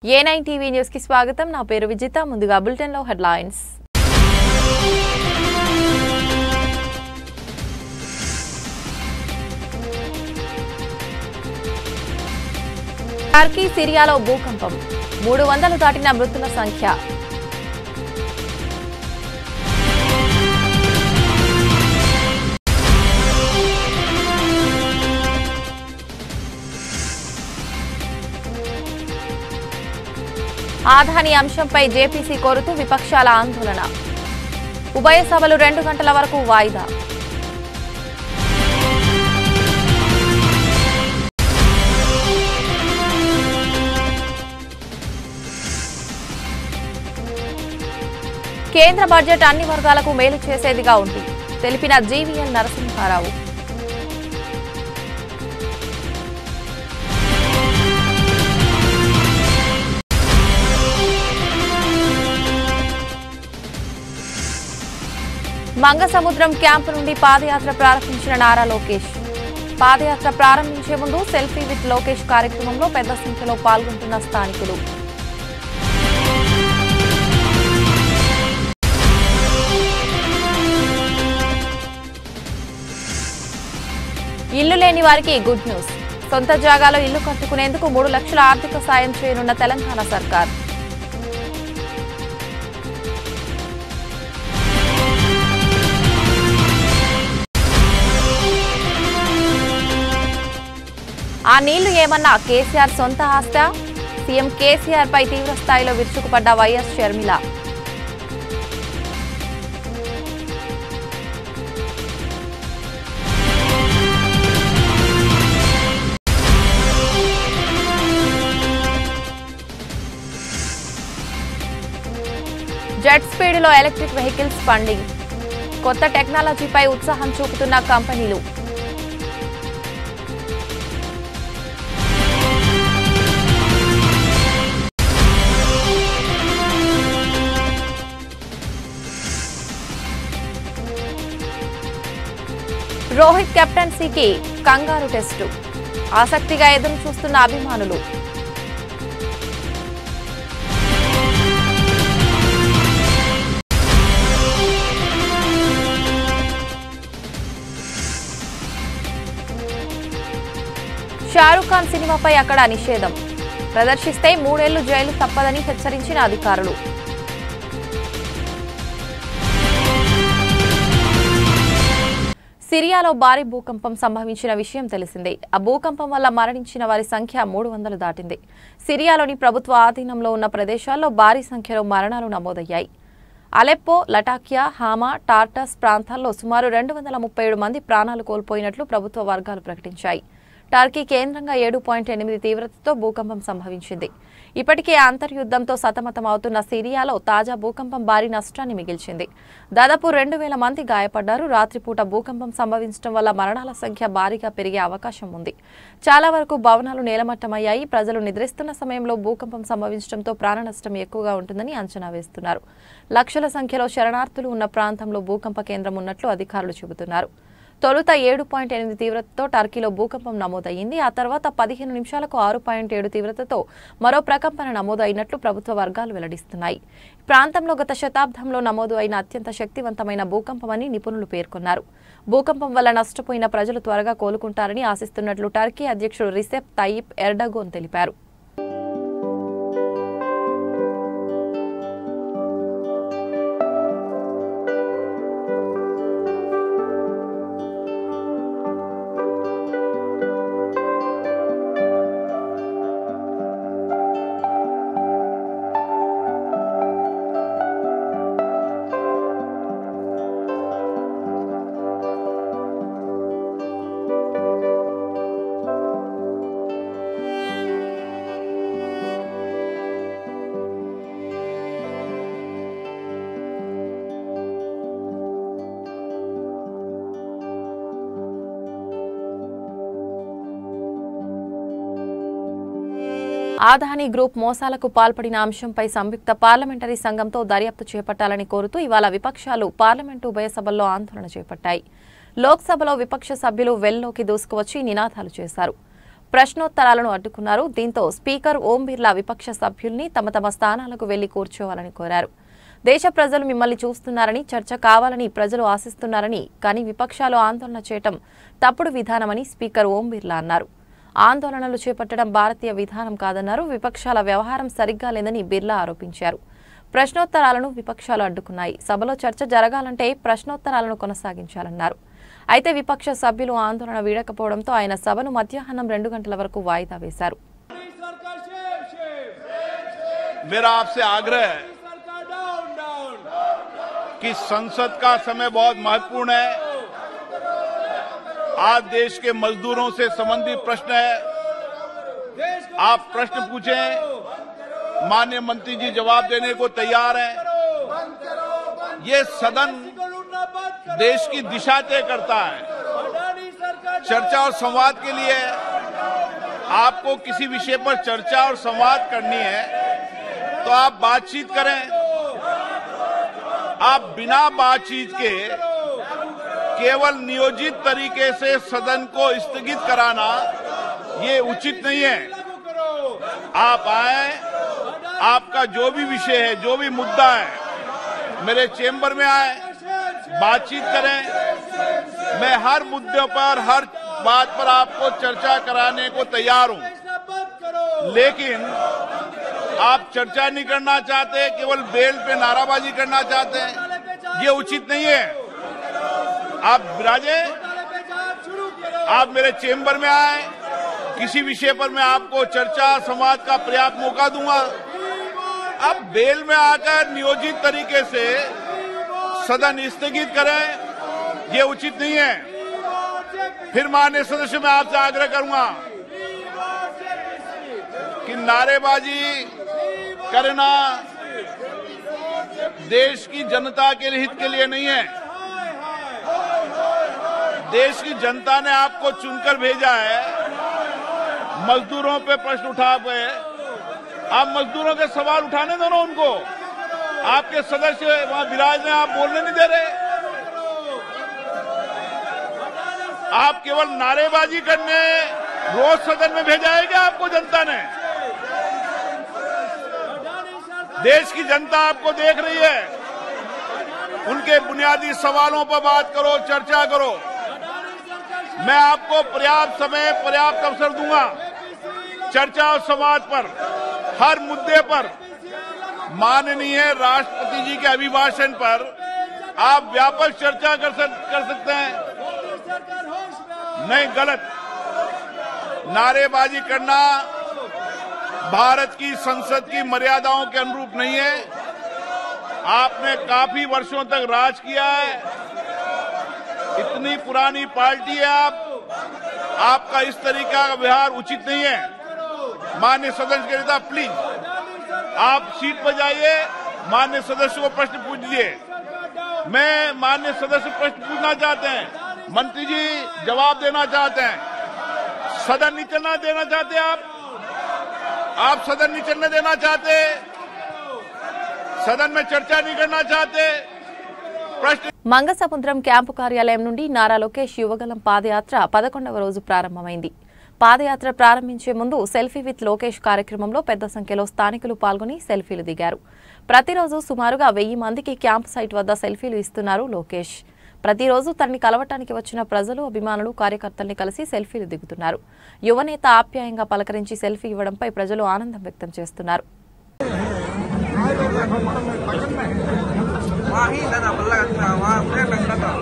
ఏ nine TV news కి స్వాగతం నా పేరు విజిత ముందుగా బులెటిన్ లో హెడ్లైన్స్ టర్కీ సిరియాలో భూకంపం మూడు వందలు దాటిన మృతుల సంఖ్య ఆధాని అంశంపై జేపీసీ కోరుతూ విపక్షాల ఆందోళన ఉభయ సభలు రెండు గంటల వరకు వాయిదా కేంద్ర బడ్జెట్ అన్ని వర్గాలకు మేలు చేసేదిగా ఉంది తెలిపిన జీవీఎల్ నరసింహారావు మంగసముద్రం క్యాంపు నుండి పాదయాత్ర ప్రారంభించిన నారా లోకేష్ పాదయాత్ర ప్రారంభించే ముందు సెల్ఫీ విత్ లోకేష్ కార్యక్రమంలో పెద్ద సంఖ్యలో పాల్గొంటున్న స్థానికులు ఇల్లు లేని వారికి గుడ్ న్యూస్ సొంత జాగాలో ఇల్లు కట్టుకునేందుకు మూడు లక్షల ఆర్థిక సాయం చేయనున్న తెలంగాణ సర్కార్ ఆ నీళ్లు ఏమన్నా కేసీఆర్ సొంత ఆస్తా సీఎం కేసీఆర్ పై తీవ్ర స్థాయిలో విరుచుకుపడ్డ వైఎస్ షర్మిల జెట్ స్పీడ్లో ఎలక్ట్రిక్ వెహికల్స్ ఫండింగ్ కొత్త టెక్నాలజీపై ఉత్సాహం చూపుతున్న కంపెనీలు రోహిత్ కెప్టెన్సీకి కంగారు టెస్టు ఆసక్తిగా ఎదురు చూస్తున్న అభిమానులు షారుఖ్ ఖాన్ సినిమాపై అక్కడ నిషేధం ప్రదర్శిస్తే మూడేళ్లు జైలు తప్పదని హెచ్చరించిన అధికారులు సిరియాలో భారీ భూకంపం సంభవించిన విషయం తెలిసిందే ఆ భూకంపం వల్ల మరణించిన వారి సంఖ్య మూడు వందలు దాటింది సిరియాలోని ప్రభుత్వ ఆధీనంలో ఉన్న ప్రదేశాల్లో భారీ సంఖ్యలో మరణాలు నమోదయ్యాయి అలెప్పో లటాకియా హామా టార్టస్ ప్రాంతాల్లో సుమారు రెండు వందల ముప్పై ఏడు మంది ప్రాణాలు కోల్పోయినట్లు ప్రభుత్వ వర్గాలు ప్రకటించాయి టర్కీ కేంద్రంగా ఏడు పాయింట్ ఎనిమిది తీవ్రతతో భూకంపం సంభవించింది ఇప్పటికే అంతర్యుద్ధంతో సతమతం అవుతున్న సిరియాలో తాజా భూకంపం భారీ నష్టాన్ని మిగిల్చింది దాదాపు రెండు వేల మంది గాయపడ్డారు రాత్రిపూట భూకంపం సంభవించడం వల్ల మరణాల సంఖ్య భారీగా పెరిగే అవకాశం ఉంది చాలా వరకు భవనాలు నేలమట్టమయ్యాయి ప్రజలు నిద్రిస్తున్న సమయంలో భూకంపం సంభవించడంతో ప్రాణ నష్టం ఎక్కువగా ఉంటుందని అంచనా వేస్తున్నారు లక్షల సంఖ్యలో శరణార్థులు ఉన్న ప్రాంతంలో భూకంప కేంద్రం ఉన్నట్లు అధికారులు చెబుతున్నారు తొలుత ఏడు పాయింట్ ఎనిమిది తీవ్రతతో టర్కీలో భూకంపం నమోదయ్యింది ఆ తర్వాత పదిహేను నిమిషాలకు ఆరు పాయింట్ ఏడు తీవ్రతతో మరో ప్రకంపన నమోదు అయినట్లు ప్రభుత్వ వర్గాలు వెల్లడిస్తున్నాయి ప్రాంతంలో గత శతాబ్దంలో నమోదు అయిన అత్యంత శక్తివంతమైన భూకంపమని నిపుణులు పేర్కొన్నారు భూకంపం వల్ల నష్టపోయిన ప్రజలు త్వరగా కోలుకుంటారని ఆశిస్తున్నట్లు టర్కీ అధ్యక్షుడు రిసెప్ తయ్యిప్ ఎర్డగోన్ తెలిపారు ఆదాని గ్రూప్ మోసాలకు పాల్పడిన అంశంపై సంయుక్త పార్లమెంటరీ సంఘంతో దర్యాప్తు చేపట్టాలని కోరుతూ ఇవాళ విపక్షాలు పార్లమెంటు ఉభయ సభల్లో ఆందోళన చేపట్టాయి లోక్సభలో విపక్ష సభ్యులు వెల్లోకి దూసుకువచ్చి నినాదాలు చేశారు ప్రశ్నోత్తరాలను అడ్డుకున్నారు దీంతో స్పీకర్ ఓం బిర్లా విపక్ష సభ్యుల్ని తమ తమ స్థానాలకు వెళ్లి కూర్చోవాలని కోరారు దేశ ప్రజలు మిమ్మల్ని చూస్తున్నారని చర్చ కావాలని ప్రజలు ఆశిస్తున్నారని కానీ విపక్షాలు ఆందోళన చేయటం తప్పుడు విధానమని స్పీకర్ ఓం బిర్లా అన్నారు ఆందోళనలు చేపట్టడం భారతీయ విధానం కాదన్నారు విపక్షాల వ్యవహారం సరిగ్గా లేదని బిర్లా ఆరోపించారు ప్రశ్నోత్తరాలను విపక్షాలు అడ్డుకున్నాయి సభలో చర్చ జరగాలంటే ప్రశ్నోత్తరాలను కొనసాగించాలన్నారు అయితే విపక్ష సభ్యులు ఆందోళన వీడకపోవడంతో ఆయన సభను మధ్యాహ్నం రెండు గంటల వరకు వాయిదా వేశారు सरकार शेव शेव मेरा आपसे आग्रह है सरकार डाउन डाउन कि संसद का समय बहुत महत्वपूर्ण है आज देश के मजदूरों से संबंधित प्रश्न है देश को आप प्रश्न पूछें माननीय मंत्री जी जवाब देने को तैयार हैं ये सदन को लूटना बंद करो देश की दिशा तय करता है अडानी सरकार चर्चा और संवाद के लिए आपको किसी विषय पर चर्चा और संवाद करनी है तो आप बातचीत करें आप बिना बातचीत के केवल नियोजित तरीके से सदन को स्थगित कराना ये उचित नहीं है लागू करो आप आए आपका जो भी विषय है जो भी मुद्दा है मेरे चेंबर में आए बातचीत करें मैं हर मुद्दे पर हर बात पर आपको चर्चा कराने को तैयार हूं ऐसा बंद करो लेकिन आप चर्चा नहीं करना चाहते केवल बेल पे नाराबाजी करना चाहते हैं ये उचित नहीं है आप विराजे ताले पे जांच शुरू करो आप मेरे चेंबर में आए किसी विषय पर मैं आपको चर्चा संवाद का पर्याप्त मौका दूंगा आप बेल में आकर नियोजित तरीके से सदन स्थगित करें ये उचित नहीं है फिर मान्य सदस्य मैं आपसे आग्रह करूंगा कि नारेबाजी करना देश की जनता के हित के लिए नहीं है देश की जनता ने आपको चुनकर भेजा है मजदूरों पे प्रश्न उठा पे आप मजदूरों के सवाल उठाने दो ना उनको आपके सदस्य वहां विराज ने आप बोलने नहीं दे रहे आप केवल नारेबाजी करने रोज सदन में भेजा है क्या आपको जनता ने देश की जनता आपको देख रही है उनके बुनियादी सवालों पर बात करो चर्चा करो मैं आपको पर्याप्त समय पर्याप्त अवसर दूंगा चर्चा और संवाद पर हर मुद्दे पर माननीय राष्ट्रपति जी के अभिभाषण पर आप व्यापक चर्चा कर, सक, कर सकते हैं सरकार होश में आओ। नहीं गलत नारेबाजी करना भारत की संसद की मर्यादाओं के अनुरूप नहीं है आपने काफी वर्षों तक राज किया है इतनी पुरानी पार्टी है आप आपका इस तरीका का व्यवहार उचित नहीं है मान्य सदस्य के नेता प्लीज आप सीट पर जाइए मान्य सदस्य को प्रश्न पूछिए मैं मान्य सदस्य प्रश्न पूछना चाहते हैं मंत्री जी जवाब देना चाहते हैं सदन नहीं चलना देना चाहते आप आप सदन नहीं चलने देना चाहते सदन में चर्चा नहीं करना चाहते प्रश्न మంగసముద్రం క్యాంపు కార్యాలయం నుండి నారా లోకేష్ యువగలం పాదయాత్ర పదకొండవ రోజు ప్రారంభమైంది పాదయాత్ర ప్రారంభించే ముందు సెల్ఫీ విత్ లోకేష్ కార్యక్రమంలో పెద్ద సంఖ్యలో స్థానికులు పాల్గొని సెల్ఫీలు దిగారు ప్రతిరోజు సుమారుగా వెయ్యి మందికి క్యాంప్ సైట్ వద్ద సెల్ఫీలు ఇస్తున్నారు లోకేష్ ప్రతిరోజు తనని కలవటానికి వచ్చిన ప్రజలు అభిమానులు కార్యకర్తల్ని కలిసి సెల్ఫీలు దిగుతున్నారు యువనేత ఆప్యాయంగా పలకరించి సెల్ఫీ ఇవ్వడంపై ప్రజలు ఆనందం వ్యక్తం చేస్తున్నారు वहाँ ही था ना बल्ला का वहाँ प्लेट लगता था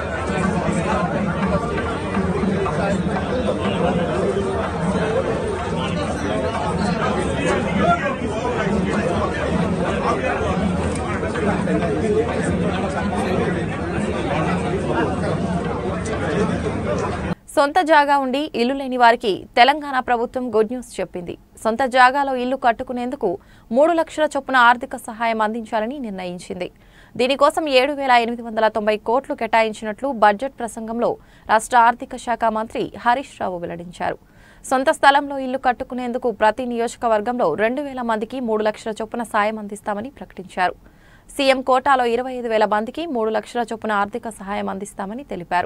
సొంత జాగా ఉండి ఇల్లు లేని వారికి తెలంగాణ ప్రభుత్వం గుడ్ న్యూస్ చెప్పింది సొంత జాగాలో ఇల్లు కట్టుకునేందుకు మూడు లక్షల చొప్పున ఆర్థిక సహాయం అందించాలని నిర్ణయించింది దీనికోసం ఏడు వేల ఎనిమిది వందల తొంభై కోట్లు కేటాయించినట్లు బడ్జెట్ ప్రసంగంలో రాష్ట్ర ఆర్థిక శాఖ మంత్రి హరీష్ రావు వెల్లడించారు సొంత స్థలంలో ఇల్లు కట్టుకునేందుకు ప్రతి నియోజకవర్గంలో రెండు వేల మందికి మూడు లక్షల చొప్పున సాయం అందిస్తామని ప్రకటించారు సీఎం కోటాలో ఇరవై ఐదు వేల మందికి మూడు లక్షల చొప్పున ఆర్థిక సహాయం అందిస్తామని తెలిపారు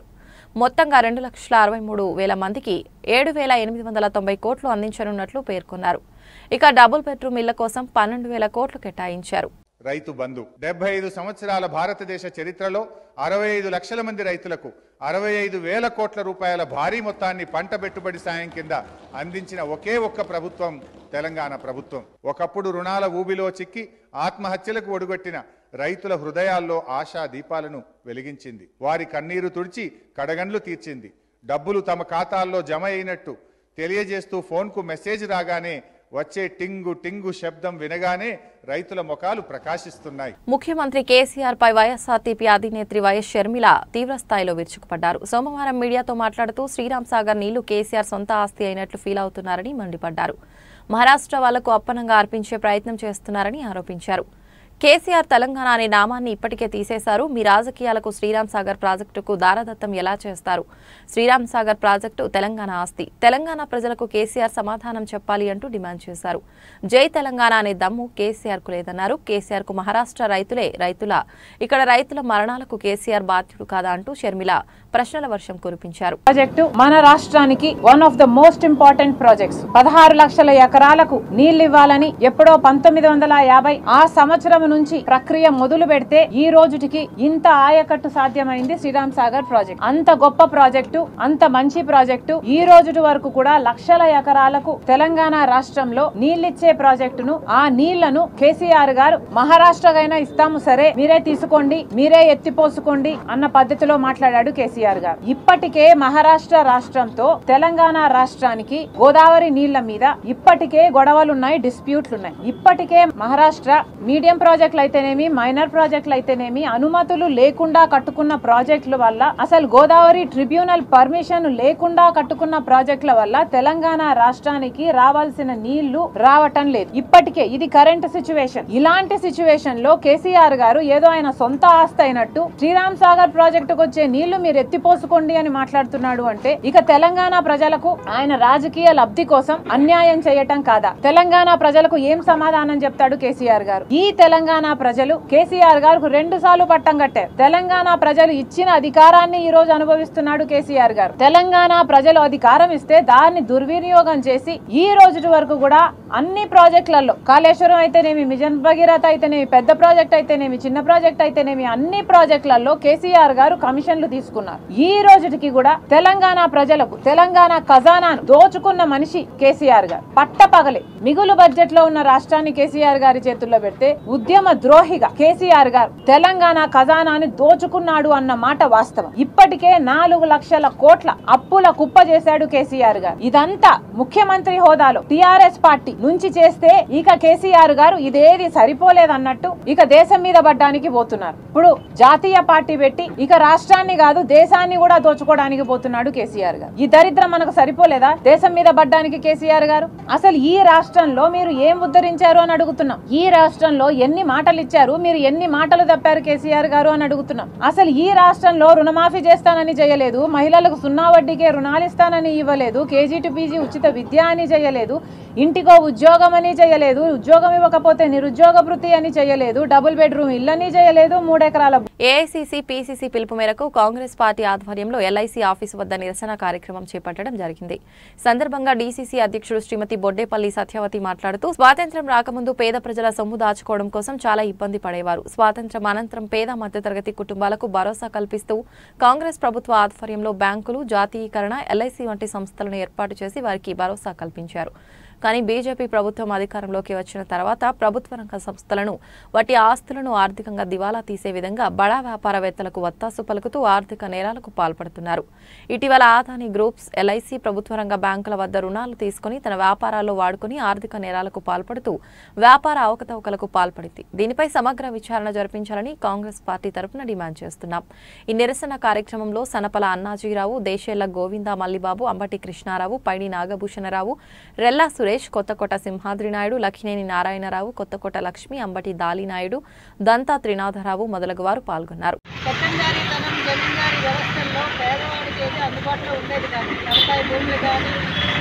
మొత్తంగా రెండు లక్షల అరవై మూడు వేల మందికి ఏడు వేల ఎనిమిది వందల తొంభై కోట్లు అందించనున్నట్లు పేర్కొన్నారు ఇక డబుల్ బెడ్రూమ్ ఇళ్ల కోసం పన్నెండు వేల కోట్లు కేటాయించారు రైతు బంధు డెబ్బై ఐదు సంవత్సరాల భారతదేశ చరిత్రలో అరవై ఐదు లక్షల మంది రైతులకు అరవై ఐదు వేల కోట్ల రూపాయల భారీ మొత్తాన్ని పంట పెట్టుబడి సాయం కింద అందించిన ఒకే ఒక్క ప్రభుత్వం తెలంగాణ ప్రభుత్వం ఒకప్పుడు రుణాల ఊబిలో చిక్కి ఆత్మహత్యలకు ఒడుగొట్టిన రైతుల హృదయాల్లో ఆశా దీపాలను వెలిగించింది వారి కన్నీరు తుడిచి కడగండ్లు తీర్చింది డబ్బులు తమ ఖాతాల్లో జమ అయినట్టు తెలియజేస్తూ ఫోన్కు మెసేజ్ రాగానే వచ్చే టింగు టింగు శబ్దం వినగానే రైతుల ముఖాలు ప్రకాశిస్తున్నాయి ముఖ్యమంత్రి కేసీఆర్ పై వైఎస్ఆర్టీపీ అధినేత్రి వైఎస్ షర్మిల తీవ్రస్థాయిలో విరుచుకుపడ్డారు సోమవారం మీడియాతో మాట్లాడుతూ శ్రీరామ్ సాగర్ నీళ్లు కేసీఆర్ సొంత ఆస్తి అయినట్లు ఫీల్ అవుతున్నారని మండిపడ్డారు మహారాష్ట్ర వాళ్లకు అప్పనంగా అర్పించే ప్రయత్నం చేస్తున్నారని ఆరోపించారు కేసీఆర్ తెలంగాణ అనే నామాన్ని ఇప్పటికే తీసేశారు మీ రాజకీయాలకు శ్రీరామ్ సాగర్ ప్రాజెక్టుకు దారదత్తం ఎలా చేస్తారు శ్రీరామ్ సాగర్ ప్రాజెక్టు తెలంగాణ ఆస్తి తెలంగాణ ప్రజలకు కేసీఆర్ సమాధానం చెప్పాలి అంటూ డిమాండ్ చేశారు జై తెలంగాణ అనే దమ్ము కేసీఆర్ కు లేదన్నారు కేసీఆర్ కు మహారాష్ట్ర రైతులే రైతుల ఇక్కడ రైతుల మరణాలకు కేసీఆర్ బాధ్యుడు కాదా అంటూ షర్మిల ప్రశ్నల వర్షం కురిపించారు ప్రాజెక్టు మన రాష్ట్రానికి one of the most important projects పదహారు లక్షల ఎకరాలకు నీళ్లు ఇవ్వాలని ఎప్పుడో పంతొమ్మిది వందల యాభై ఆ సంవత్సరం నుంచి ప్రక్రియ మొదలు పెడితే ఈ రోజుటికి ఇంత ఆయకట్టు సాధ్యమైంది శ్రీరామ్ సాగర్ ప్రాజెక్ట్ అంత గొప్ప ప్రాజెక్టు అంత మంచి ప్రాజెక్టు ఈ రోజుటి వరకు కూడా లక్షల ఎకరాలకు తెలంగాణ రాష్ట్రంలో నీళ్ళిచ్చే ప్రాజెక్టును ఆ నీళ్లను కేసీఆర్ గారు మహారాష్ట్రకైనా ఇస్తాము సరే మీరే తీసుకోండి మీరే ఎత్తిపోసుకోండి అన్న పద్ధతిలో మాట్లాడాడు కేసీఆర్ గారు ఇప్పటికే మహారాష్ట్ర రాష్ట్రంతో తెలంగాణ రాష్ట్రానికి గోదావరి నీళ్ల మీద ఇప్పటికే గొడవలున్నాయి డిస్ప్యూట్లున్నాయి ఇప్పటికే మహారాష్ట్ర మీడియం ప్రాజెక్టులు అయితేనేమి మైనర్ ప్రాజెక్టులు అయితేనేమి అనుమతులు లేకుండా కట్టుకున్న ప్రాజెక్టుల వల్ల అసలు గోదావరి ట్రిబ్యునల్ పర్మిషన్ లేకుండా కట్టుకున్న ప్రాజెక్టుల వల్ల తెలంగాణ రాష్ట్రానికి రావాల్సిన నీళ్లు రావటం లేదు ఇప్పటికే ఇది కరెంట్ సిచ్యువేషన్ ఇలాంటి సిచ్యువేషన్ లో కేసీఆర్ గారు ఏదో ఆయన సొంత ఆస్తి అయినట్టు శ్రీరామ్ సాగర్ ప్రాజెక్టుకు వచ్చే నీళ్లు మీరు ఎత్తిపోసుకోండి అని మాట్లాడుతున్నాడు అంటే ఇక తెలంగాణ ప్రజలకు ఆయన రాజకీయ లబ్ధి కోసం అన్యాయం చేయటం కాదా తెలంగాణ ప్రజలకు ఏం సమాధానం చెప్తాడు కేసీఆర్ గారు ఈ తెలంగాణ ప్రజలు కేసీఆర్ గారు రెండు సార్లు పట్టం కట్టారు తెలంగాణ ప్రజలు ఇచ్చిన అధికారాన్ని ఈ రోజు అనుభవిస్తున్నాడు కేసీఆర్ గారు తెలంగాణ ప్రజలు అధికారం ఇస్తే దాన్ని దుర్వినియోగం చేసి ఈ రోజు వరకు కూడా అన్ని ప్రాజెక్టులలో కాళేశ్వరం అయితేనేమి మిజన్ భగీరథ అయితేనేమి పెద్ద ప్రాజెక్ట్ అయితేనేమి చిన్న ప్రాజెక్ట్ అయితేనేమి అన్ని ప్రాజెక్టులలో కేసీఆర్ గారు కమిషన్లు తీసుకున్నారు ఈ రోజుకి కూడా తెలంగాణ ప్రజలకు తెలంగాణ ఖజానాను దోచుకున్న మనిషి కేసీఆర్ గారు పట్టపగలే మిగులు బడ్జెట్ లో ఉన్న రాష్ట్రాన్ని కేసీఆర్ గారి చేతుల్లో పెడితే ఉద్యమ ద్రోహిగా కేసీఆర్ గారు తెలంగాణ ఖజానాని దోచుకున్నాడు అన్న మాట వాస్తవం ఇప్పటికే నాలుగు లక్షల కోట్ల అప్పుల కుప్ప చేశాడు కేసీఆర్ గారు ఇదంతా ముఖ్యమంత్రి హోదాలో టిఆర్ఎస్ పార్టీ నుంచి చేస్తే ఇక కేసీఆర్ గారు ఇదేది సరిపోలేదన్నట్టు ఇక దేశం మీద పడ్డానికి పోతున్నారు ఇప్పుడు జాతీయ పార్టీ పెట్టి ఇక రాష్ట్రాన్ని కాదు దేశాన్ని కూడా దోచుకోవడానికి పోతున్నాడు కేసీఆర్ గారు ఈ దరిద్రం మనకు సరిపోలేదా దేశం మీద పడ్డానికి కేసీఆర్ గారు అసలు ఈ రాష్ట్రంలో మీరు ఏం ఉద్ధరించారు అని అడుగుతున్నాం ఈ రాష్ట్రంలో ఎన్ని మాటలు ఇచ్చారు మీరు ఎన్ని మాటలు తప్పారు కేసీఆర్ గారు అని అడుగుతున్నాం అసలు ఈ రాష్ట్రంలో రుణమాఫీ చేస్తానని చేయలేదు మహిళలకు సున్నా వడ్డీకే రుణాలు ఇస్తానని ఇవ్వలేదు కేజీ టు పీజీ ఉచిత విద్య అని చేయలేదు ఇంటికో ఉద్యోగం అని చేయలేదు ఉద్యోగం ఇవ్వకపోతే నిరుద్యోగ వృత్తి అని చేయలేదు డబుల్ బెడ్రూమ్ ఇల్లని చేయలేదు మూడెకరాల ఏఐసీసీ పీసీసీ పిలుపు మేరకు కాంగ్రెస్ పార్టీ ఆధ్వర్యంలో ఎల్ఐసీ ఆఫీసు వద్ద నిరసన కార్యక్రమం చేపట్టడం జరిగింది సందర్భంగా డీసీసీ అధ్యక్షుడు శ్రీమతి బొడ్డేపల్లి సత్యవతి మాట్లాడుతూ స్వాతంత్ర్యం రాకముందు పేద ప్రజల సొమ్ము దాచుకోవడం కోసం చాలా ఇబ్బంది పడేవారు స్వాతంత్ర్యం అనంతరం పేద మధ్యతరగతి కుటుంబాలకు భరోసా కల్పిస్తూ కాంగ్రెస్ ప్రభుత్వ ఆధ్వర్యంలో బ్యాంకులు జాతీయీకరణ ఎల్ఐసి వంటి సంస్థలను ఏర్పాటు చేసి వారికి భరోసా కల్పించారు కానీ బీజేపీ ప్రభుత్వం అధికారంలోకి వచ్చిన తర్వాత ప్రభుత్వ రంగ సంస్థలను వాటి ఆస్తులను ఆర్థికంగా దివాలా తీసే విధంగా బడా వ్యాపారవేత్తలకు వత్తాసు పలుకుతూ ఆర్థిక నేరాలకు పాల్పడుతున్నారు ఇటీవల ఆదాని గ్రూప్స్ ఎల్ఐసి ప్రభుత్వ రంగ బ్యాంకుల వద్ద రుణాలు తీసుకుని తన వ్యాపారాల్లో వాడుకుని ఆర్థిక నేరాలకు పాల్పడుతూ వ్యాపార అవకతవకలకు పాల్పడింది దీనిపై సమగ్ర విచారణ జరిపించాలని కాంగ్రెస్ పార్టీ తరపున డిమాండ్ చేస్తున్నాం ఈ నిరసన కార్యక్రమంలో సనపల అన్నాజీరావు దేశేళ్ల గోవింద మల్లిబాబు అంబటి కృష్ణారావు పైడి నాగభూషణరావు రెల్లా సురేష్ కొత్తకోట సింహాద్రి నాయుడు లక్ష్మీనేని నారాయణరావు కొత్తకోట లక్ష్మి అంబటి దాలినాయుడు దంతా త్రినాథరావు మొదలగు వారు పాల్గొన్నారు పెత్తందారీతనం జమీందారీ వ్యవస్థల్లో పేదవాడికి ఏది అందుబాటులో ఉండేది కాదు వ్యవసాయ భూములు కానీ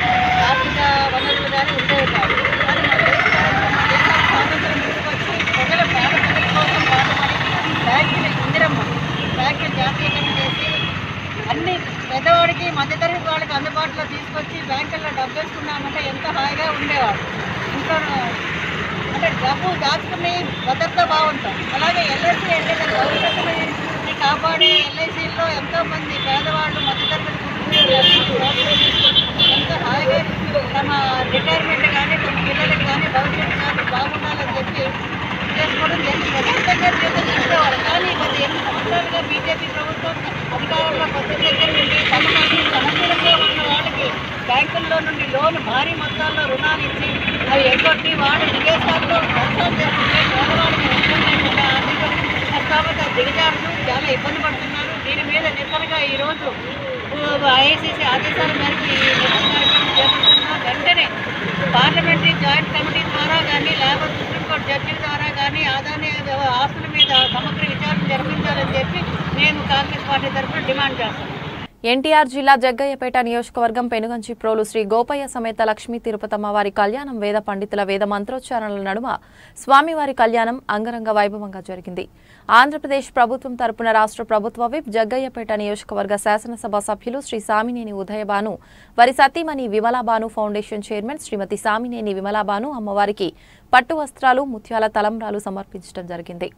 ఆర్థిక వనరులు కానీ ఉండేవి కాదు కానీ మన దేశ స్వాతంత్రం తీసుకొచ్చి ప్రజల పేద ప్రజల కోసం పాటుపడి బ్యాంకులు ఇందిరమ్మ బ్యాంకులు జాతీయకరణ చేసి అన్ని మధ్యతరగతి వాళ్ళకి అందుబాటులో తీసుకొచ్చి బ్యాంకుల్లో డబ్బు వేసుకున్నామంటే ఎంతో హాయిగా ఉండేవాడు ఇంట్లో అంటే డబ్బు దాచుకుని భద్రత బాగుంటాం అలాగే ఎల్ఐసి అంటే దాని భవిష్యత్తుని కాపాడే ఎల్ఐసిలో ఎంతో మంది పేదవాళ్ళు మధ్యతరగతి కుటుంబాలు ఎంతో హాయిగా తమ రిటైర్మెంట్ కానీ తమ పిల్లలకి కానీ భవిష్యత్తు కానీ బాగుండాలని చెప్పి చేసుకోవడం జరిగింది దగ్గర దగ్గర జీతం తీసుకోవాలి కానీ గత ఎన్ని సంవత్సరాలుగా బీజేపీ ప్రభుత్వం అధికారంలోకి వచ్చిన దగ్గర నుండి కొంతమంది సమస్యలతో ఉన్న వాళ్ళకి బ్యాంకుల్లో నుండి లోన్ భారీ మొత్తాల్లో రుణాలు ఇచ్చి అవి ఎగ్గొట్టి వాళ్ళు విదేశాల్లో నష్టాలు చేస్తుంటే పేదవాళ్ళకి నష్టం లేకుండా ఆర్థిక స్థాపక దిగజారుతూ చాలా ఇబ్బంది పడుతున్నారు దీని మీద నిరసనగా ఈరోజు ఐఐసిసి ఆదేశాల మేరకు ఈ నిరసన కార్యక్రమం చేపడుతున్నాం వెంటనే పార్లమెంటరీ జాయింట్ కమిటీ ద్వారా కానీ లేకపోతే సుప్రీంకోర్టు జడ్జిల ద్వారా కానీ ఆదాని ఆస్తుల మీద సమగ్ర విచారణ జరిపించాలని చెప్పి నేను కాంగ్రెస్ పార్టీ తరఫున డిమాండ్ చేస్తాను ఎన్టీఆర్ జిల్లా జగ్గయ్యపేట నియోజకవర్గం పెనుగంచి ప్రోలు శ్రీ గోపయ్య సమేత లక్ష్మీ తిరుపతమ్మ వారి కళ్యాణం వేద పండితుల వేద మంత్రోచ్చారణల నడుమ స్వామివారి కళ్యాణం అంగరంగ వైభవంగా జరిగింది ఆంధ్రప్రదేశ్ ప్రభుత్వం తరపున రాష్ట్ర ప్రభుత్వ విప్ జగ్గయ్యపేట నియోజకవర్గ శాసనసభ సభ్యులు శ్రీ సామినేని ఉదయబాను వారి సతీమణి విమలాబాను ఫౌండేషన్ చైర్మన్ శ్రీమతి సామినేని విమలాబాను అమ్మవారికి పట్టు వస్త్రాలు ముత్యాల తలంబ్రాలు సమర్పించడం జరిగింది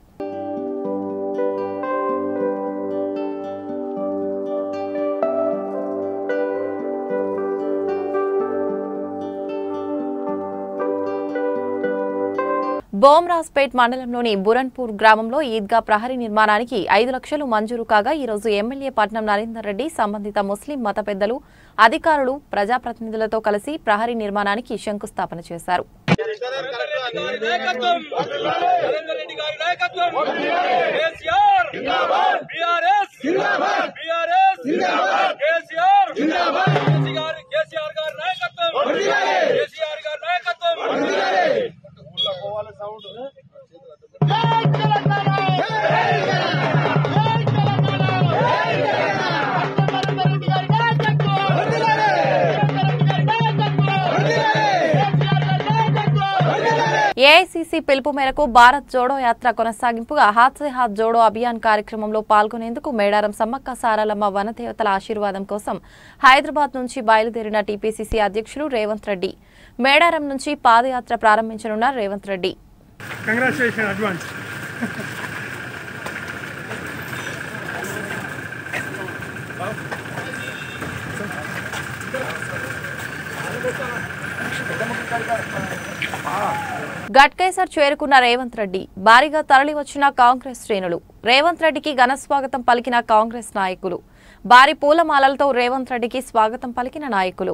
బోమ్రాజ్పేట్ మండలంలోని బురన్పూర్ గ్రామంలో ఈద్గా ప్రహరీ నిర్మాణానికి ఐదు లక్షలు మంజూరు కాగా ఈ రోజు ఎమ్మెల్యే పట్నం నరేందర్ రెడ్డి సంబంధిత ముస్లిం మత పెద్దలు అధికారులు ప్రజాప్రతినిధులతో కలిసి ప్రహరీ నిర్మాణానికి శంకుస్థాపన చేశారు నాయకత్వం నరేంద్ర రెడ్డి గారి నాయకత్వం కేసీఆర్ బీఆర్ఎస్ బీఆర్ఎస్ కేసీఆర్ కేసీఆర్ కేసీఆర్ గారి నాయకత్వం కేసీఆర్ గారి నాయకత్వం ఏఐసీసీ పిలుపు మేరకు భారత్ జోడో యాత్ర కొనసాగింపుగా హాత్ సే హాత్ జోడో అభియాన్ కార్యక్రమంలో పాల్గొనేందుకు మేడారం సమ్మక్క సారాలమ్మ వనదేవతల ఆశీర్వాదం కోసం హైదరాబాద్ నుంచి బయలుదేరిన టీపీసీసీ అధ్యక్షులు రేవంత్ రెడ్డి మేడారం నుంచి పాదయాత్ర ప్రారంభించనున్న రేవంత్ రెడ్డి కంగ్రాచులేషన్ అడ్వాన్స్ గట్కేసర్ చేరుకున్న రేవంత్ రెడ్డి భారీగా తరలి వచ్చిన కాంగ్రెస్ శ్రేణులు రేవంత్ రెడ్డికి ఘన స్వాగతం పలికిన కాంగ్రెస్ నాయకులు భారీ పూలమాలలతో రేవంత్ రెడ్డికి స్వాగతం పలికిన నాయకులు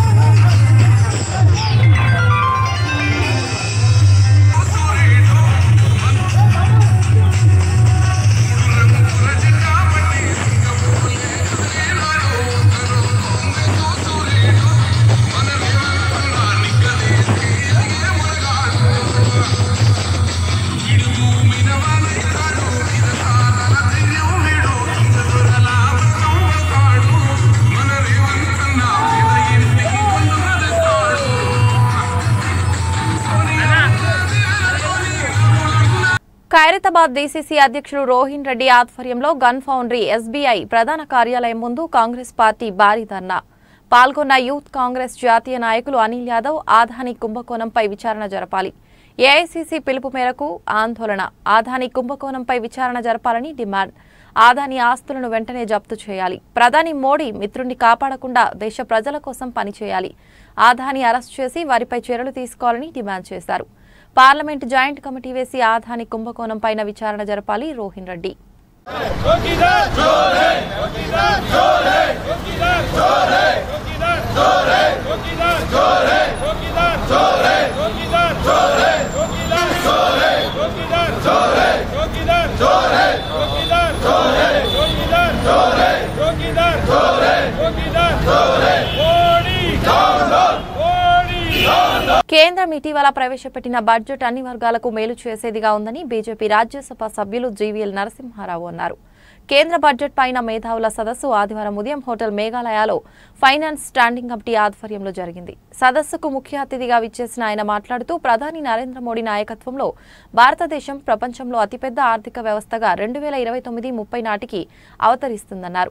ఖైరతాబాద్ డీసీసీ అధ్యక్షుడు రోహిన్ రెడ్డి ఆధ్వర్యంలో గన్ ఫౌండరీ ఎస్బీఐ ప్రధాన కార్యాలయం ముందు కాంగ్రెస్ పార్టీ భారీ ధర్నా పాల్గొన్న యూత్ కాంగ్రెస్ జాతీయ నాయకులు అనిల్ యాదవ్ ఆదాని కుంభకోణంపై విచారణ జరపాలి ఏఐసీసీ పిలుపు మేరకు ఆందోళన ఆదాని కుంభకోణంపై విచారణ జరపాలని డిమాండ్ ఆదాని ఆస్తులను వెంటనే జప్తు చేయాలి ప్రధాని మోడీ మిత్రుణ్ణి కాపాడకుండా దేశ ప్రజల కోసం పనిచేయాలి ఆదాని అరెస్ట్ చేసి వారిపై చర్యలు తీసుకోవాలని డిమాండ్ చేశారు పార్లమెంట్ జాయింట్ కమిటీ వేసి ఆదాని కుంభకోణం పైన విచారణ జరపాలి రోహిన్ రెడ్డి चौकीदार जोर है चौकीदार जोर है चौकीदार जोर है चौकीदार जोर है चौकीदार जोर है चौकीदार जोर है चौकीदार जोर है चौकीदार जोर है चौकीदार जोर है चौकीदार जोर है चौकीदार जोर है चौकीदार जोर है चौकीदार जोर है चौकीदार जोर है मोड़ी मोड़ी కేంద్రం ఇటీవల ప్రవేశపెట్టిన బడ్జెట్ అన్ని వర్గాలకు మేలు చేసేదిగా ఉందని బీజేపీ రాజ్యసభ సభ్యులు జీవీఎల్ నరసింహారావు అన్నారు కేంద్ర బడ్జెట్ పైన మేధావుల సదస్సు ఆదివారం ఉదయం హోటల్ మేఘాలయలో ఫైనాన్స్ స్టాండింగ్ కమిటీ ఆధ్వర్యంలో జరిగింది సదస్సుకు ముఖ్య అతిథిగా విచ్చేసిన ఆయన మాట్లాడుతూ ప్రధాని నరేంద్ర మోడీ నాయకత్వంలో భారతదేశం ప్రపంచంలో అతిపెద్ద ఆర్థిక వ్యవస్థగా రెండు వేల ఇరవై తొమ్మిది ముప్పై నాటికి అవతరిస్తుందన్నారు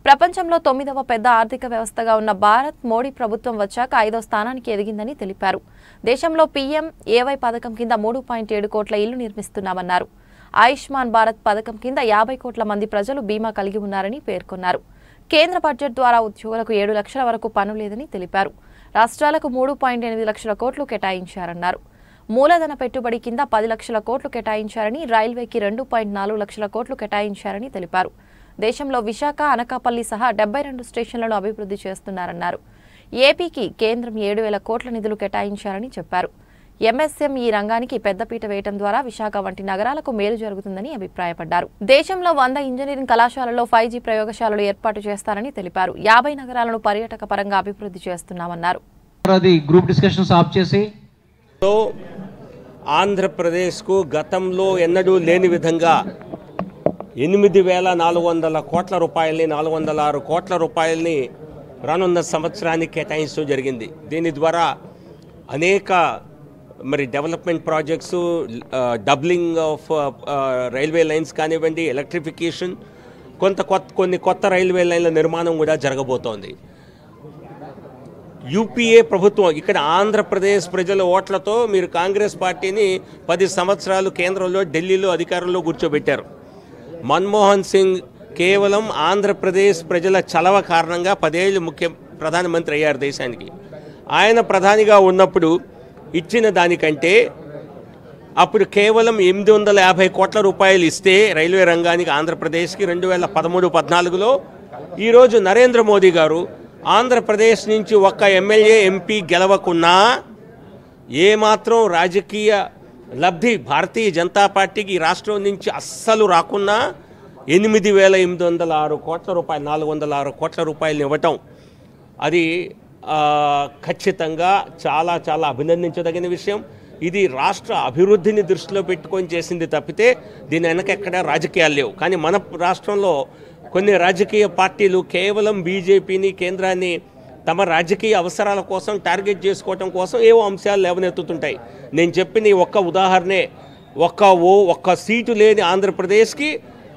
ప్రపంచంలో తొమ్మిదవ పెద్ద ఆర్థిక వ్యవస్థగా ఉన్న భారత్ మోడీ ప్రభుత్వం వచ్చాక ఐదో స్థానానికి ఎదిగిందని తెలిపారు దేశంలో పీఎం ఏవై పథకం కింద మూడు పాయింట్ ఏడు కోట్ల ఇళ్లు నిర్మిస్తున్నామన్నారు ఆయుష్మాన్ భారత్ పథకం కింద యాభై కోట్ల మంది ప్రజలు బీమా కలిగి ఉన్నారని పేర్కొన్నారు కేంద్ర బడ్జెట్ ద్వారా ఉద్యోగులకు ఏడు లక్షల వరకు పను లేదని తెలిపారు రాష్ట్రాలకు మూడు పాయింట్ ఎనిమిది లక్షల కోట్లు కేటాయించారన్నారు మూలధన పెట్టుబడి కింద పది లక్షల కోట్లు కేటాయించారని రైల్వేకి రెండు పాయింట్ నాలుగు లక్షల కోట్లు కేటాయించారని తెలిపారు దేశంలో విశాఖ అనకాపల్లి సహా డెబ్బై రెండు స్టేషన్లను అభివృద్ధి చేస్తున్నారన్నారు ఏపీకి కేంద్రం ఏడు వేల కోట్ల నిధులు కేటాయించారని చెప్పారు ఎంఎస్ఎం ఈ రంగానికి పెద్దపీట వేయడం ద్వారా విశాఖ వంటి నగరాలకు మేలు జరుగుతుందని అభిప్రాయపడ్డారు దేశంలో వంద ఇంజనీరింగ్ కళాశాలల్లో ఫైవ్ జీ ప్రయోగశాలలు ఏర్పాటు చేస్తారని తెలిపారు యాభై నగరాలను పర్యాటక పరంగా అభివృద్ధి చేస్తున్నామన్నారు అది గ్రూప్ డిస్కషన్స్ ఆఫ్ చేసి లో ఆంధ్రప్రదేశ్కు గతంలో ఎన్నడూ లేని విధంగా ఎనిమిది వేల నాలుగు వందల కోట్ల రూపాయలని నాలుగు వందల ఆరు కోట్ల రూపాయలని రానున్న సంవత్సరానికి కేటాయించడం జరిగింది దీని ద్వారా అనేక మరి development projects doubling of railway lines కానివ్వండి ఎలక్ట్రిఫికేషన్ కొంత కొత్త కొన్ని కొత్త రైల్వే లైన్ల నిర్మాణం కూడా జరగబోతోంది యూపీఏ ప్రభుత్వం ఇక్కడ ఆంధ్రప్రదేశ్ ప్రజల ఓట్లతో మీరు కాంగ్రెస్ పార్టీని పది సంవత్సరాలు కేంద్రంలో ఢిల్లీలో అధికారంలో కూర్చోబెట్టారు మన్మోహన్ సింగ్ కేవలం ఆంధ్రప్రదేశ్ ప్రజల చలవ కారణంగా పదేళ్ళు ముఖ్య ప్రధానమంత్రి అయ్యారు దేశానికి ఆయన ప్రధానిగా ఉన్నప్పుడు ఇచ్చిన దానికంటే అప్పుడు కేవలం ఎనిమిది వందల యాభై కోట్ల రూపాయలు ఇస్తే రైల్వే రంగానికి ఆంధ్రప్రదేశ్కి రెండు వేల పదమూడు పద్నాలుగులో ఈరోజు నరేంద్ర మోదీ గారు ఆంధ్రప్రదేశ్ నుంచి ఒక్క ఎమ్మెల్యే ఎంపీ గెలవకున్నా ఏమాత్రం రాజకీయ లబ్ధి భారతీయ జనతా పార్టీకి ఈ రాష్ట్రం నుంచి అస్సలు రాకున్నా ఎనిమిది వేల ఎనిమిది వందల ఆరు కోట్ల రూపాయలు నాలుగు వందల ఆరు కోట్ల రూపాయలు ఇవ్వటం అది ఆ, ఖచ్చితంగా చాలా చాలా అభినందించదగిన విషయం ఇది రాష్ట్ర అభివృద్ధిని దృష్టిలో పెట్టుకొని చేసింది తప్పితే దీని వెనక ఎక్కడ రాజకీయాలు లేవు కానీ మన రాష్ట్రంలో కొన్ని రాజకీయ పార్టీలు కేవలం బీజేపీని కేంద్రాన్ని తమ రాజకీయ అవసరాల కోసం టార్గెట్ చేసుకోవటం కోసం ఏవో అంశాలు లేవనెత్తుతుంటాయి నేను చెప్పిన ఈ ఒక్క ఉదాహరణే ఒక్క ఓ ఒక్క సీటు లేని ఆంధ్రప్రదేశ్కి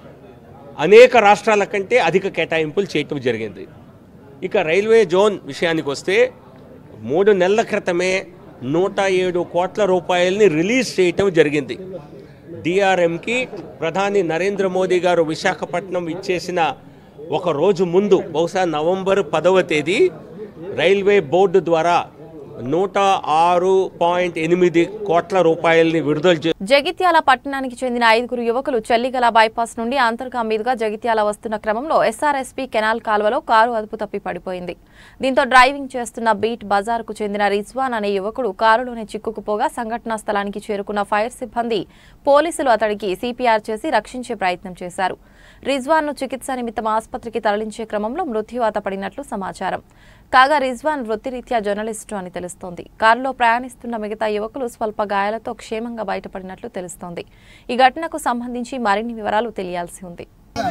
అనేక రాష్ట్రాల కంటే అధిక కేటాయింపులు చేయటం జరిగింది ఇక రైల్వే జోన్ విషయానికి వస్తే మూడు నెలల క్రితమే నూట ఏడు కోట్ల రూపాయలని రిలీజ్ చేయటం జరిగింది డిఆర్ఎంకి ప్రధాని నరేంద్ర మోదీ గారు విశాఖపట్నం ఇచ్చేసిన ఒక రోజు ముందు బహుశా నవంబర్ పదవ తేదీ రైల్వే బోర్డు ద్వారా నూట ఆరు పాయింట్ ఎనిమిది కోట్ల రూపాయలని విడుదల చే జగిత్యాల పట్టణానికి చెందిన ఐదుగురు యువకులు చెల్లిగల బైపాస్ నుండి అంతర్గా మీదుగా జగిత్యాల వస్తున్న క్రమంలో ఎస్ఆర్ఎస్పీ కెనాల్ కాల్వలో కారు అదుపు తప్పి పడిపోయింది దీంతో డ్రైవింగ్ చేస్తున్న బీట్ బజార్కు చెందిన రిజ్వాన్ అనే యువకుడు కారులోనే చిక్కుకుపోగా సంఘటనా స్థలానికి చేరుకున్న ఫైర్ సిబ్బంది పోలీసులు అతడికి సిపిఆర్ చేసి రక్షించే ప్రయత్నం చేశారు రిజ్వాన్ను చికిత్స నిమిత్తం ఆసుపత్రికి తరలించే క్రమంలో మృత్యువాత పడినట్లు సమాచారం కాగా రిజ్వాన్ వృత్తిరీత్యా జర్నలిస్టు అని తెలుస్తోంది కారులో ప్రయాణిస్తున్న మిగతా యువకులు స్వల్ప గాయాలతో క్షేమంగా బయటపడినట్లు తెలుస్తోంది ఈ ఘటనకు సంబంధించి మరిన్ని వివరాలు తెలియాల్సి ఉంది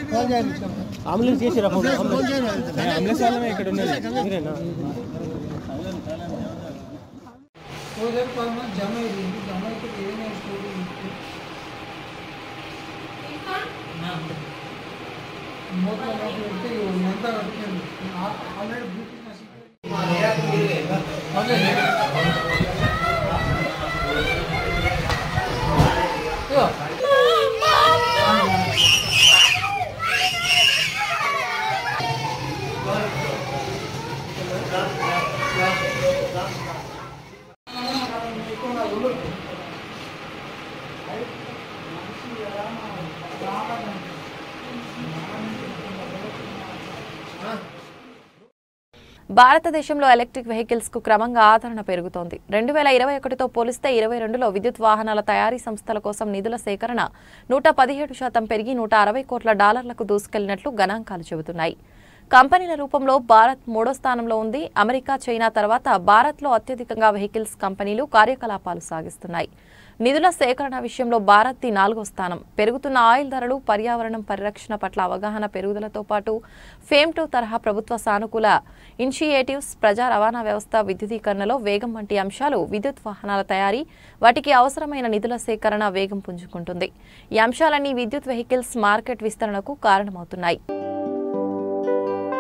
భారతదేశంలో ఎలక్ట్రిక్ వెహికల్స్ కు క్రమంగా ఆదరణ పెరుగుతోంది రెండు వేల ఇరవై ఒకటితో పోలిస్తే ఇరవై రెండులో విద్యుత్ వాహనాల తయారీ సంస్థల కోసం నిధుల సేకరణ నూట పదిహేడు శాతం పెరిగి నూట అరవై కోట్ల డాలర్లకు దూసుకెళ్లినట్లు గణాంకాలు చెబుతున్నాయి కంపెనీల రూపంలో భారత్ మూడో స్థానంలో ఉంది అమెరికా చైనా తర్వాత భారత్లో అత్యధికంగా వెహికల్స్ కంపెనీలు కార్యకలాపాలు సాగిస్తున్నాయి నిధుల సేకరణ విషయంలో భారత్ ది నాలుగో స్థానం పెరుగుతున్న ఆయిల్ ధరలు పర్యావరణం పరిరక్షణ పట్ల అవగాహన పెరుగుదలతో పాటు ఫేమ్ టు తరహా ప్రభుత్వ సానుకూల ఇనిషియేటివ్స్ ప్రజా రవాణా వ్యవస్థ విద్యుదీకరణలో వేగం వంటి అంశాలు విద్యుత్ వాహనాల తయారీ వాటికి అవసరమైన నిధుల సేకరణ వేగం పుంజుకుంటుంది ఈ అంశాలన్నీ విద్యుత్ వెహికల్స్ మార్కెట్ విస్తరణకు కారణమవుతున్నాయి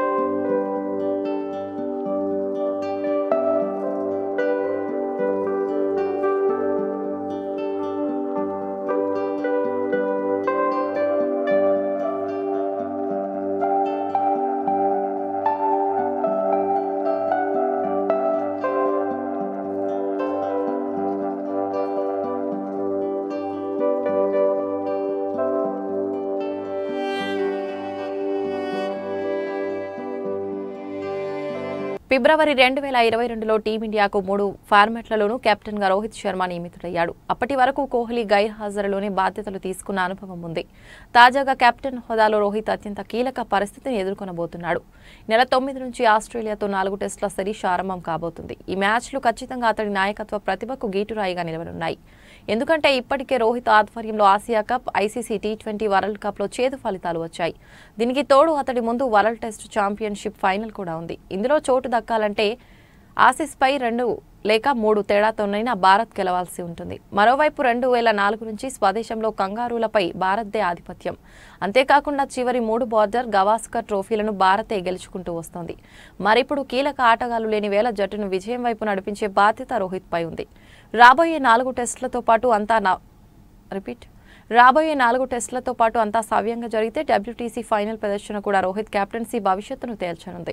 ఫిబ్రవరి రెండు వేల ఇరవై రెండులో టీమిండియాకు మూడు ఫార్మాట్లలోనూ కెప్టెన్గా రోహిత్ శర్మ నియమితుడయ్యాడు అప్పటి వరకు కోహ్లీ గైర్హాజరులోనే బాధ్యతలు తీసుకున్న అనుభవం ఉంది తాజాగా కెప్టెన్ హోదాలో రోహిత్ అత్యంత కీలక పరిస్థితిని ఎదుర్కొనబోతున్నాడు నెల తొమ్మిది నుంచి ఆస్ట్రేలియాతో నాలుగు టెస్టుల సిరీస్ ఆరంభం కాబోతుంది ఈ మ్యాచ్లు ఖచ్చితంగా అతడి నాయకత్వ ప్రతిభకు గీటురాయిగా నిలవనున్నాయి ఎందుకంటే ఇప్పటికే రోహిత్ ఆధ్వర్యంలో Asia cup ICC T twenty world కప్లో చేదు ఫలితాలు వచ్చాయి దీనికి తోడు అతడి ముందు వరల్డ్ టెస్ట్ ఛాంపియన్షిప్ ఫైనల్ కూడా ఉంది ఇందులో చోటు దక్కాలంటే ఆసీస్పై రెండు లేక మూడు తేడాతోనైనా భారత్ గెలవాల్సి ఉంటుంది మరోవైపు రెండు వేల నాలుగు నుంచి స్వదేశంలో కంగారూలపై భారత్దే ఆధిపత్యం అంతేకాకుండా చివరి మూడు బార్డర్ గవాస్కర్ ట్రోఫీలను భారతే గెలుచుకుంటూ వస్తోంది మరిప్పుడు కీలక ఆటగాళ్లు లేని వేళ జట్టును విజయం వైపు నడిపించే బాధ్యత రోహిత్పై ఉంది రాబోయే నాలుగు టెస్టులతో పాటు అంతా నా- రిపీట్ రాబోయే నాలుగు టెస్టులతో పాటు అంతా సవ్యంగా జరిగితే డబ్ల్యూటీసీ ఫైనల్ ప్రదర్శన కూడా రోహిత్ కెప్టెన్సీ భవిష్యత్తును తేల్చనుంది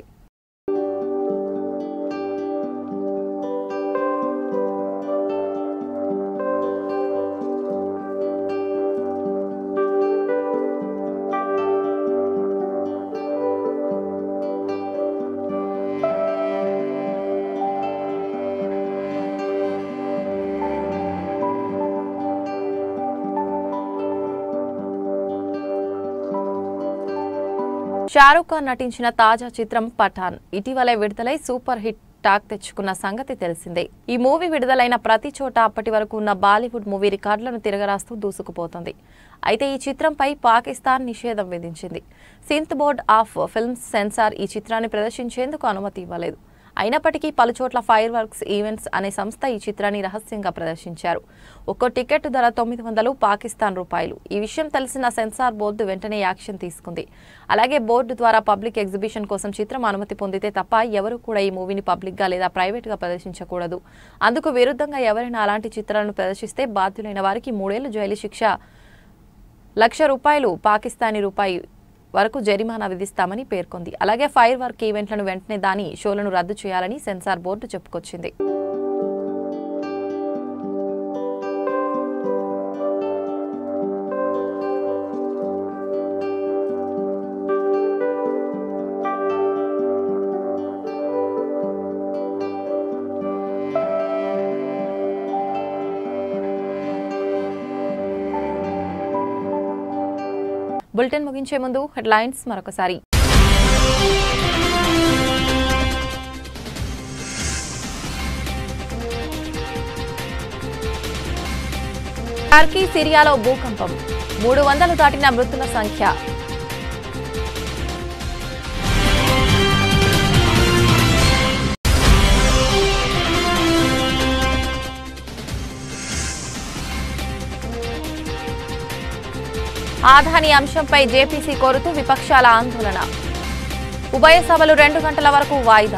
షారూఖ్ ఖాన్ నటించిన తాజా చిత్రం పఠాన్ ఇటీవలే విడుదలై సూపర్ హిట్ టాక్ తెచ్చుకున్న సంగతి తెలిసిందే ఈ మూవీ విడుదలైన ప్రతి చోట అప్పటి వరకు ఉన్న బాలీవుడ్ మూవీ రికార్డులను తిరగరాస్తూ దూసుకుపోతుంది అయితే ఈ చిత్రంపై పాకిస్తాన్ నిషేధం విధించింది Sindh board of films censor ఈ చిత్రాన్ని ప్రదర్శించేందుకు అనుమతి ఇవ్వలేదు అయినప్పటికీ పలుచోట్ల ఫైర్ వర్క్స్ ఈవెంట్స్ అనే సంస్థ ఈ చిత్రాన్ని రహస్యంగా ప్రదర్శించారు ఒక్కో టికెట్ ధర తొమ్మిది వందలు పాకిస్తాన్ రూపాయలు ఈ విషయం తెలిసిన సెన్సార్ బోర్డు వెంటనే యాక్షన్ తీసుకుంది అలాగే బోర్డు ద్వారా పబ్లిక్ ఎగ్జిబిషన్ కోసం చిత్రం అనుమతి పొందితే తప్ప ఎవరు కూడా ఈ మూవీని పబ్లిక్గా లేదా ప్రైవేట్గా ప్రదర్శించకూడదు అందుకు విరుద్ధంగా ఎవరైనా అలాంటి చిత్రాలను ప్రదర్శిస్తే బాధ్యులైన వారికి మూడేళ్లు జైలు శిక్ష లక్ష రూపాయలు పాకిస్తానీ రూపాయి వరకు జరిమానా విధిస్తామని పేర్కొంది అలాగే ఫైర్ వర్క్ ఈవెంట్లను వెంటనే దాని షోలను రద్దు చేయాలని సెన్సార్ బోర్డు చెప్పుకొచ్చింది బులెటిన్ ముగించే ముందు హెడ్లైన్స్ మరొకసారి టర్కీ సిరియాలో భూకంపం మూడు వందలు దాటిన మృతుల సంఖ్య ఆధాని అంశంపై జేపీసీ కోరుతూ విపక్షాల ఆందోళన ఉభయ సభలు రెండు గంటల వరకు వాయిదా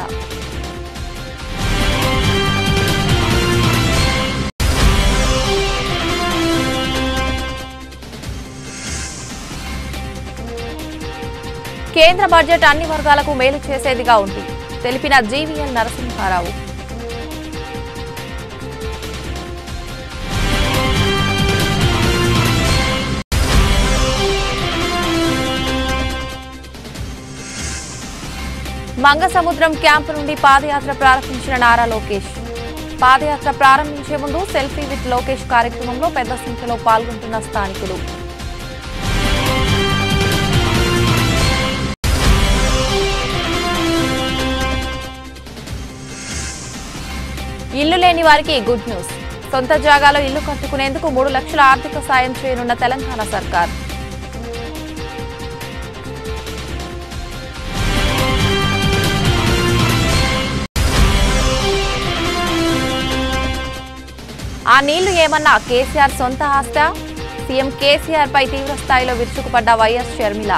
కేంద్ర బడ్జెట్ అన్ని వర్గాలకు మేలు చేసేదిగా ఉంది తెలిపిన జీవీఎల్ నరసింహారావు మంగసముద్రం క్యాంపు నుండి పాదయాత్ర ప్రారంభించిన నారా లోకేష్ పాదయాత్ర ప్రారంభించే ముందు సెల్ఫీ విత్ లోకేష్ కార్యక్రమంలో పెద్ద సంఖ్యలో పాల్గొంటున్న స్థానికులు ఇల్లు లేని వారికి గుడ్ న్యూస్ సొంత జాగాలో ఇల్లు కట్టుకునేందుకు మూడు లక్షల ఆర్థిక సాయం చేయనున్న తెలంగాణ సర్కార్ ఆ నీళ్లు ఏమన్నా కేసీఆర్ సొంత ఆస్తా సీఎం కేసీఆర్ పై తీవ్ర స్థాయిలో విరుచుకుపడ్డ వైఎస్ షర్మిల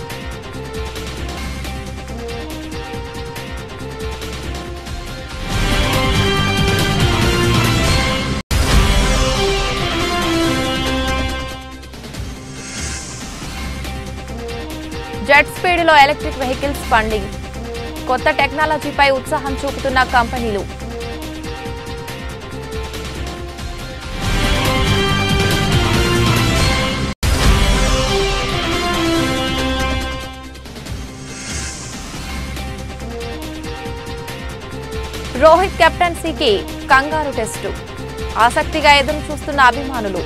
జెట్ స్పీడ్లో ఎలక్ట్రిక్ వెహికల్స్ ఫండింగ్ కొత్త టెక్నాలజీపై ఉత్సాహం చూపుతున్న కంపెనీలు రోహిత్ కెప్టెన్సీకి కంగారు టెస్టు ఆసక్తిగా ఎదురు చూస్తున్న అభిమానులు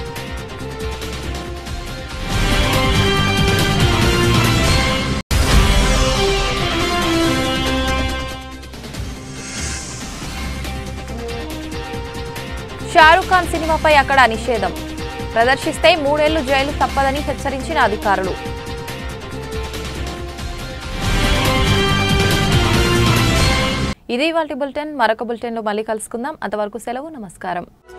షారూఖ్ ఖాన్ సినిమాపై అక్కడ నిషేధం ప్రదర్శిస్తే మూడేళ్లు జైలు తప్పదని హెచ్చరించిన అధికారులు ఇది ఇవాళ బులెటిన్ మరొక బులెటిన్లో మళ్ళీ కలుసుకుందాం అంతవరకు సెలవు నమస్కారం